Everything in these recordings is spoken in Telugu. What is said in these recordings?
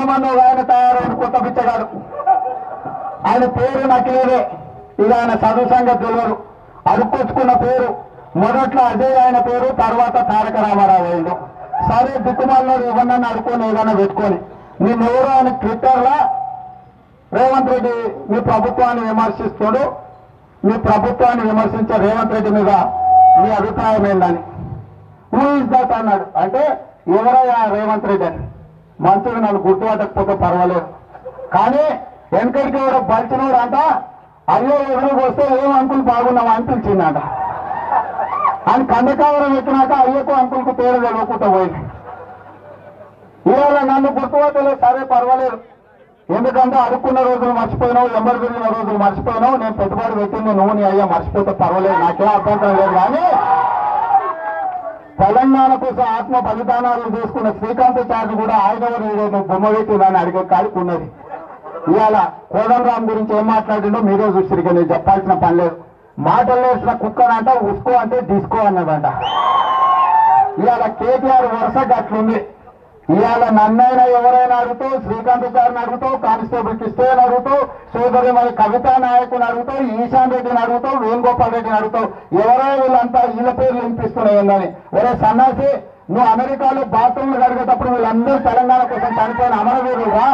భీమన్న ఒక ఆయన తయారైన కొత్త పిచ్చగాడు ఆయన పేరు నకిలీదే ఇక ఆయన చదువు సంగతి తెలియదు అడుక్కొచ్చుకున్న పేరు మొదట్లో అజయ్ ఆయన పేరు తర్వాత తారక రామారావు అయిండు సరే దిక్కుమాల్లో ఎవరినన్నా అడుక్కొని ఏదైనా పెట్టుకొని నిన్నెవరో ఆయన ట్విట్టర్లో రేవంత్ రెడ్డి మీ ప్రభుత్వాన్ని విమర్శిస్తుడు మీ ప్రభుత్వాన్ని విమర్శించే రేవంత్ రెడ్డి మీద మీ అభిప్రాయం ఏందని హూ ఇస్ దట్ అన్నాడు అంటే ఎవరయ్యా రేవంత్ రెడ్డి అని మంత్రులు నన్ను గుర్తుపట్టకపోతే పర్వాలేదు కానీ వెనకడికి కూడా బలిచినోడు అంట అయ్యో ఎదురుకు వస్తే ఏం అంకులు బాగున్నావా అని పిలిచిందంట అని కందకావరం ఎక్కినాక అయ్యకు అంకుల్కు పేరు తెలియకుండా పోయింది ఇవాళ నన్ను గుర్తుపట్టలేదు సరే పర్వాలేదు ఎందుకంటే అడుక్కున్న రోజులు మర్చిపోయినావు ఎంబడి తిరిగిన రోజులు మర్చిపోయినావు నేను పెట్టుబడి పెట్టింది నువ్వు నీ అయ్యా మర్చిపోతే పర్వాలేదు నాకేం అభ్యంతరం లేదు కానీ తెలంగాణ కోసం ఆత్మ బలిదానాలు చేసుకున్న శ్రీకాంత్ చార్జ్ కూడా ఆయన బొమ్మ పెట్టిందని అడిగే కాడికి ఉన్నది ఇవాళ కోదండరామ్ గురించి ఏం మాట్లాడిండో మీరే చూసిరిగా నేను చెప్పాల్సిన పని లేదు మాటలు వేసిన కుక్కనంట ఉస్కో అంటే డిస్కో అన్నదంట ఇవాళ కేటీఆర్ వరుస గట్లుంది ఇవాళ నన్నైనా ఎవరైనా అడుగుతావు శ్రీకాంత్ గారిని అడుగుతావు కానిస్టేబుల్ కిష్టయ్యని అడుగుతావు సోదరి మరి కవితా నాయకుని అడుగుతావు ఈశాన్ రెడ్డిని అడుగుతావు వేణుగోపాల్ రెడ్డిని అడుగుతావు ఎవరో వీళ్ళంతా వీళ్ళ పేర్లు వినిపిస్తున్నాయి ఏందని ఒరే సన్నాసి నువ్వు అమెరికాలో బాత్రూమ్లు కడిగేటప్పుడు వీళ్ళందరూ తెలంగాణ కోసం చనిపోయిన అమరవీరులుగా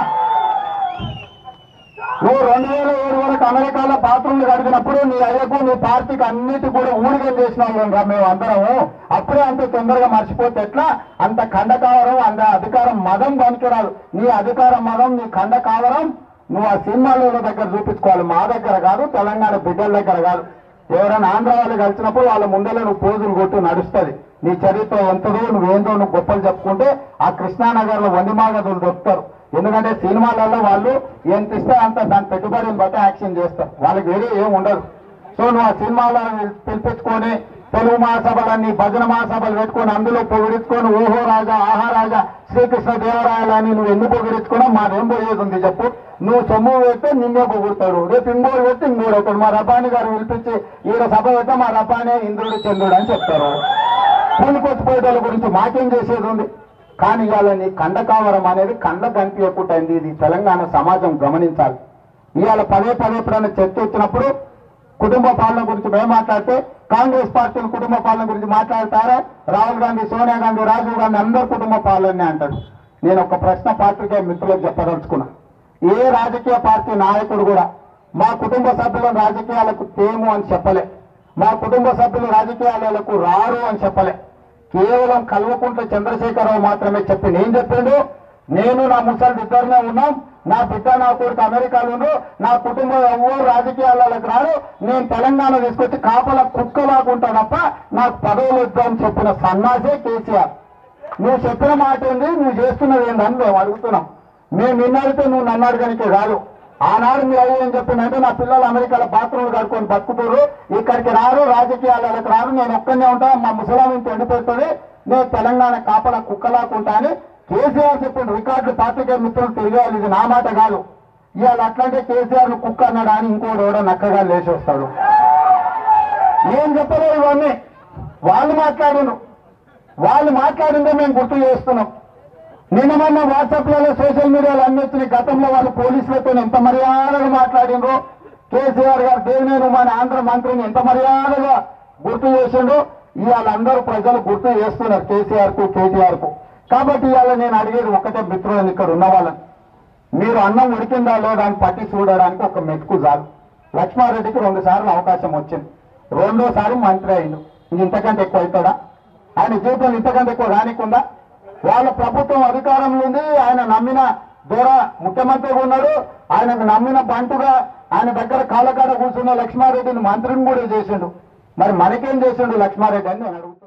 నువ్వు రెండు వేల ఏడు వరకు అమెరికాలో బాత్రూమ్లు కడిగినప్పుడు నీ అయ్యకు నీ పార్టీకి అన్నిటి కూడా ఊడిగం చేసిన వాళ్ళం రా మేము అందరము అప్పుడే అంత తొందరగా మర్చిపోతే ఎట్లా అంత ఖండకావరం అంత అధికారం మదం పనికిరాదు నీ అధికార మదం నీ ఖండకావరం నువ్వు ఆ సినిమాల దగ్గర చూపించుకోవాలి మా దగ్గర కాదు తెలంగాణ బిడ్డల దగ్గర కాదు ఎవరైనా ఆంధ్ర వాళ్ళు కలిసినప్పుడు వాళ్ళ ముందర నువ్వు పోజులు కొట్టు నడుస్తుంది నీ చరిత్ర ఎంతదో నువ్వేందో నువ్వు గొప్పలు చెప్పుకుంటే ఆ కృష్ణానగర్ లో వండిమాగదులు దొరుకుతారు ఎందుకంటే సినిమాలలో వాళ్ళు ఎంత ఇస్తే అంత దాని పెట్టుబడిని బట్టి యాక్షన్ చేస్తారు వాళ్ళకి వేరే ఏం ఉండదు సో నువ్వు ఆ సినిమాలను పిలిపించుకొని తెలుగు మహాసభలన్నీ భజన మహాసభలు పెట్టుకొని అందులో పొగిడించుకొని ఓహో రాజా ఆహా రాజా శ్రీకృష్ణ దేవరాయలని నువ్వు ఎందుకు పొగిడించుకున్నా మాదేం పోయేది ఉంది చెప్పు నువ్వు సొమ్ము పెడితే నిన్నే పొగుడతాడు రేపు ఇంకోటి పెడితే ఇంకోటి అవుతాడు మా రబ్బాని గారు పిలిపించి ఈడ సభ పెడితే మా రబ్బానే ఇంద్రుడు చంద్రుడు అని చెప్తారు కూలికొచ్చిపోయేటోళ్ళ గురించి మాకేం చేసేది ఉంది కానీ ఇవాళ నీ కండకావరం అనేది కండ కనిపించకుండా ఇది తెలంగాణ సమాజం గమనించాలి ఇవాళ పదే పదే ఎప్పుడైనా చర్చ వచ్చినప్పుడు కుటుంబ పాలన గురించి మేము మాట్లాడితే కాంగ్రెస్ పార్టీల కుటుంబ పాలన గురించి మాట్లాడతారా రాహుల్ గాంధీ సోనియా గాంధీ రాజీవ్ గాంధీ అందరు కుటుంబ పాలనే అంటాడు నేను ఒక ప్రశ్న పార్టీకే మిత్రులకు చెప్పదలుచుకున్నా ఏ రాజకీయ పార్టీ నాయకుడు కూడా మా కుటుంబ సభ్యులను రాజకీయాలకు తేము అని చెప్పలే మా కుటుంబ సభ్యులు రాజకీయాలకు రారు అని చెప్పలే కేవలం కల్వకుంట్ల చంద్రశేఖరరావు మాత్రమే చెప్పి నేను చెప్పిండు నేను నా ముసలి ఇద్దరినే ఉన్నాం నా బిడ్డ నా కొడుకు అమెరికాలో ఉండు నా కుటుంబం ఎవరు రాజకీయాలకు రారు నేను తెలంగాణ తీసుకొచ్చి కాపల కుక్కలాగుంటా తప్ప నాకు పదవులు ఇద్దామని చెప్పిన సన్నాసే కేసీఆర్ నువ్వు చెప్పిన మాట ఏంది నువ్వు చేస్తున్నది ఏందని మేము అడుగుతున్నాం మేము నిన్నడితే నువ్వు నన్ను అడగనికే కాదు ఆనాడు మీరు అయ్యి ఏం చెప్పిందంటే నా పిల్లలు అమెరికాలో బాత్రూమ్ కడుకొని బతుకుతారు ఇక్కడికి రారు రాజకీయాలకు రారు నేను ఒక్కనే ఉంటా మా ముసలాం ఇంటి ఎండిపోతుంది నేను తెలంగాణ కాపలా కుక్కలాకుంటా అని కేసీఆర్ చెప్పిన రికార్డులు పాత్రికేయ మిత్రులు తిరిగేయాలి ఇది నా మాట కాదు ఇవాళ అట్లాంటే కేసీఆర్ ను కుక్క అన్నాడు అని ఇంకోటి ఎవడో నక్కగా లేచి వస్తాడు నేను చెప్పలేదు ఇవన్నీ వాళ్ళు మాట్లాడిను వాళ్ళు మాట్లాడిందే మేము గుర్తు చేస్తున్నాం నిన్న మొన్న వాట్సాప్లలో సోషల్ మీడియాలో అన్ని వచ్చినాయి గతంలో వాళ్ళు పోలీసులతో ఎంత మర్యాదగా మాట్లాడిండ్రు కేసీఆర్ గారు దేవినేను మన ఆంధ్ర మంత్రిని ఎంత మర్యాదగా గుర్తు చేసిండు ఇవాళ అందరూ ప్రజలు గుర్తు చేస్తున్నారు కేసీఆర్ కు కేటీఆర్ కు కాబట్టి ఇవాళ నేను అడిగేది ఒకటే మిత్రులను ఇక్కడ ఉన్న వాళ్ళని మీరు అన్నం ఉడికిందా లేదా అని పట్టి చూడడానికి ఒక మెతుకు చాలు లక్ష్మారెడ్డికి రెండు సార్లు అవకాశం వచ్చింది రెండోసారి మంత్రి అయిండు ఇంక ఇంతకంటే ఎక్కువ అవుతాడా ఆయన జీవితం ఇంతకంటే ఎక్కువ రానికుందా వాళ్ళ ప్రభుత్వం అధికారంలో ఉంది ఆయన నమ్మిన దూర ముఖ్యమంత్రిగా ఉన్నాడు ఆయనకు నమ్మిన బంటుగా ఆయన దగ్గర కాళ్ళకాడ కూర్చున్న లక్ష్మారెడ్డిని మంత్రిని కూడా చేసిండు మరి మనకేం చేసిండు లక్ష్మారెడ్డి అని నేను అడుగుతాను